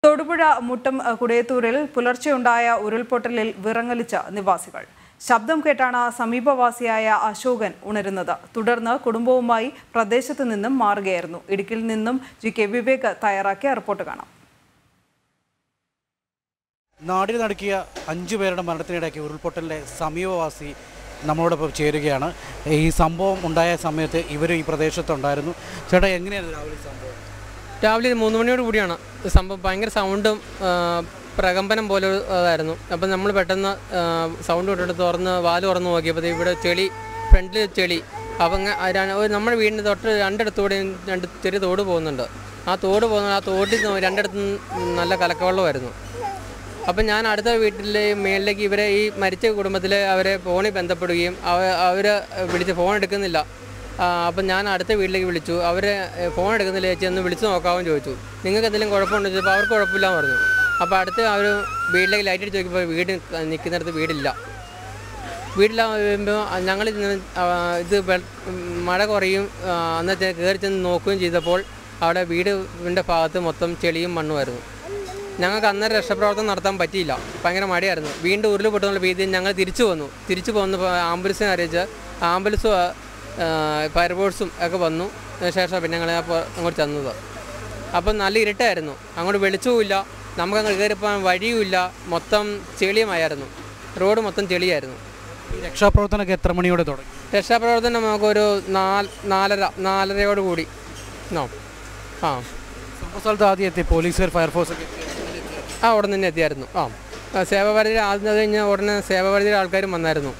തൊടുപുഴ മുട്ടം അഹ്, കുടയത്തൂരിൽ പുലർച്ചെയുണ്ടായ ഉരുൾപൊട്ടലിൽ വിറങ്ങലിച്ച നിവാസികൾ ശബ്ദം കേട്ടാണ് സമീപവാസിയായ അശോകൻ ഉണരുന്നത് തുടർന്ന് കുടുംബവുമായി പ്രദേശത്ത് നിന്നും മാറുകയായിരുന്നു ഇടുക്കിയിൽ നിന്നും ജി കെ വിവേക് തയ്യാറാക്കിയ റിപ്പോർട്ട് കാണാം നാടിന് നടുക്കിയ അഞ്ചു പേരുടെ മരണത്തിനിടയ്ക്ക് ഉരുൾപൊട്ടലിൻ്റെ സമീപവാസി നമ്മളോടൊപ്പം ചേരുകയാണ് ഈ സംഭവം ഉണ്ടായ സമയത്ത് ഇവർ ഈ പ്രദേശത്തുണ്ടായിരുന്നു ചേട്ടാ എങ്ങനെയായിരുന്നു രാവിലെ ഈ സംഭവം രാവിലെ ഒരു മൂന്ന് മണിയോട് കൂടിയാണ് ഇത് സംഭവം ഭയങ്കര സൗണ്ടും ആ, പ്രകമ്പനം പോലെ അതായിരുന്നു അപ്പം നമ്മൾ പെട്ടെന്ന് ആ, സൗണ്ട് തൊട്ടിട്ട് തുറന്ന് വാല് തുറന്ന് നോക്കിയപ്പോൾ ദേ ഇവിടെ ചെളി ഫ്രണ്ടിൽ ചെളി അപ്പം അങ്ങ് ആ ര- ഒരു നമ്മുടെ വീടിൻ്റെ തൊട്ട് രണ്ടിടത്തൂടെ രണ്ട് ചെറിയ തോട് പോകുന്നുണ്ട് ആ തോട് പോകുന്ന ആ തോട്ടിൽ നിന്ന് രണ്ടിടത്തും നല്ല കലക്കവെള്ളമായിരുന്നു അപ്പം ഞാൻ അടുത്ത വീട്ടിലെ മേളിലേക്ക് ഇവരെ ഈ മരിച്ച കുടുംബത്തിലെ അവരെ ഫോണിൽ ബന്ധപ്പെടുകയും അവർ വിളിച്ച് ഫോൺ എടുക്കുന്നില്ല ആ, അപ്പം ഞാൻ അടുത്ത വീട്ടിലേക്ക് വിളിച്ചു അവർ ഫോൺ എടുക്കുന്നില്ല ചേച്ചി ഒന്ന് വിളിച്ച് നോക്കാമെന്ന് ചോദിച്ചു നിങ്ങൾക്ക് എന്തെങ്കിലും കുഴപ്പമുണ്ടോ ചോദിച്ചപ്പോൾ അവർക്ക് കുഴപ്പമില്ല എന്ന് പറഞ്ഞു അപ്പോൾ അടുത്ത് അവർ വീട്ടിലേക്ക് ലൈറ്റ് അടിച്ച് നോക്കിയപ്പോൾ വീട് നിൽക്കുന്നിടത്ത് വീടില്ല വീട്ടിൽ വരുമ്പോൾ ഞങ്ങൾ ഇത് വെ- മഴ കുറയും അന്നത്തെ കയറി ചെന്ന് നോക്കുകയും ചെയ്തപ്പോൾ അവിടെ വീടിൻ്റെ ഭാഗത്ത് മൊത്തം ചെളിയും മണ്ണുമായിരുന്നു ഞങ്ങൾക്ക് അന്നേരം രക്ഷാപ്രവർത്തനം നടത്താൻ പറ്റിയില്ല ഭയങ്കര മഴയായിരുന്നു വീണ്ടും ഉരുൾ പൊട്ടുന്നുള്ള ഭീതിയിൽ ഞങ്ങൾ തിരിച്ചു വന്നു തിരിച്ചു പോന്നപ്പോൾ ആംബുലൻസിനെ അറിയിച്ച് ആംബുലൻസും ഫയർഫോഴ്സും ഒക്കെ വന്നു ശേഷം പിന്നെ ഞങ്ങൾ അപ്പോൾ അങ്ങോട്ട് ചെന്നത് അപ്പം നല്ല ഇരുട്ടായിരുന്നു അങ്ങോട്ട് വെളിച്ചവുമില്ല നമുക്ക് അങ്ങോട്ട് കയറിപ്പോകാൻ വഴിയുമില്ല മൊത്തം ചെളിയുമായിരുന്നു റോഡ് മൊത്തം ചെളിയായിരുന്നു ഈ രക്ഷാപ്രവർത്തനമൊക്കെ എത്ര മണിയോടെ തുടങ്ങി രക്ഷാപ്രവർത്തനം നമുക്കൊരു നാല് നാലര നാലരയോട് കൂടി നോ ആ സംഭവ സ്ഥലത്ത് ആദ്യം എത്തി പോലീസുകാർ ഫയർഫോഴ്സ് ഒക്കെ എത്തി. ആ ഉടനെ തന്നെ എത്തിയായിരുന്നു ആ ആ, സേവാഭാരതി ആദ്യം അത് കഴിഞ്ഞ് ഉടനെ സേവാഭാരതിയുടെ ആൾക്കാരും വന്നായിരുന്നു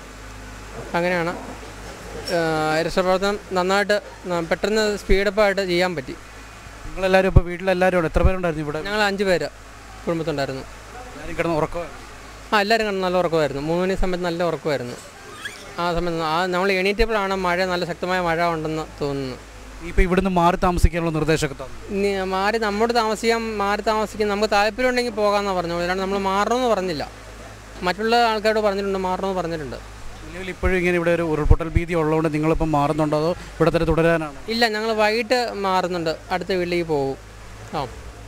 അങ്ങനെയാണ് ആ, രക്ഷാപ്രവർത്തനം നന്നായിട്ട് ന- പെട്ടെന്ന് സ്പീഡപ്പായിട്ട് ചെയ്യാൻ പറ്റി നിങ്ങളെല്ലാവരും ഇപ്പോൾ വീട്ടിലെല്ലാവരും ഉണ്ട് എത്ര പേരുണ്ടായിരുന്നു ഇവിടെ ഞങ്ങൾ അഞ്ച് പേര് കുടുംബത്തുണ്ടായിരുന്നു എല്ലാവരും കിടന്ന് ഉറക്കം ആ എല്ലാവരും കണ്ട് നല്ല ഉറക്കമായിരുന്നു മൂന്ന് മണി സമയത്ത് നല്ല ഉറക്കമായിരുന്നു ആ സമയത്ത് ആ നമ്മൾ എണീറ്റപ്പോഴാണ് മഴ നല്ല ശക്തമായ മഴ ഉണ്ടെന്ന് തോന്നുന്നു ഇപ്പോൾ ഇവിടുന്ന് മാറി താമസിക്കാനുള്ള നിർദ്ദേശമൊക്കെ തന്നു ഇനി മാറി നമ്മോട് താമസിക്കാൻ മാറി താമസിക്കാൻ നമുക്ക് താല്പര്യം ഉണ്ടെങ്കിൽ പോകാമെന്നാണ് പറഞ്ഞു അല്ലാണ്ട് നമ്മൾ മാറണമെന്ന് പറഞ്ഞില്ല മറ്റുള്ള ആൾക്കാരോട് പറഞ്ഞിട്ടുണ്ട് മാറണമെന്ന് പറഞ്ഞിട്ടുണ്ട് നിലവിൽ ഇപ്പോഴും ഇങ്ങനെ ഇവിടെ ഒരു ഉരുൾപൊട്ടൽ ഭീതി ഉള്ളതുകൊണ്ട് നിങ്ങളിപ്പം മാറുന്നുണ്ടോ അതോ ഇവിടെ തന്നെ തുടരാനാണ് ഇല്ല ഞങ്ങൾ വൈകിട്ട് മാറുന്നുണ്ട് അടുത്ത വീട്ടിലേക്ക് പോകും ആ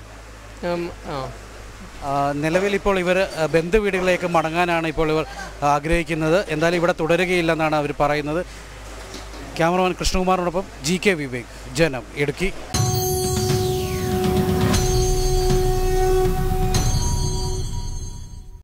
ഉം, ആ ആ, നിലവിൽ ഇപ്പോൾ ഇവർ ബന്ധു വീടുകളിലേക്ക് മടങ്ങാനാണ് ഇപ്പോൾ ഇവർ ആഗ്രഹിക്കുന്നത് എന്തായാലും ഇവിടെ തുടരുകയില്ലെന്നാണ് അവർ പറയുന്നത് ക്യാമറമാൻ കൃഷ്ണകുമാറിനോടൊപ്പം ജി കെ വിവേക് ജനം ഇടുക്കി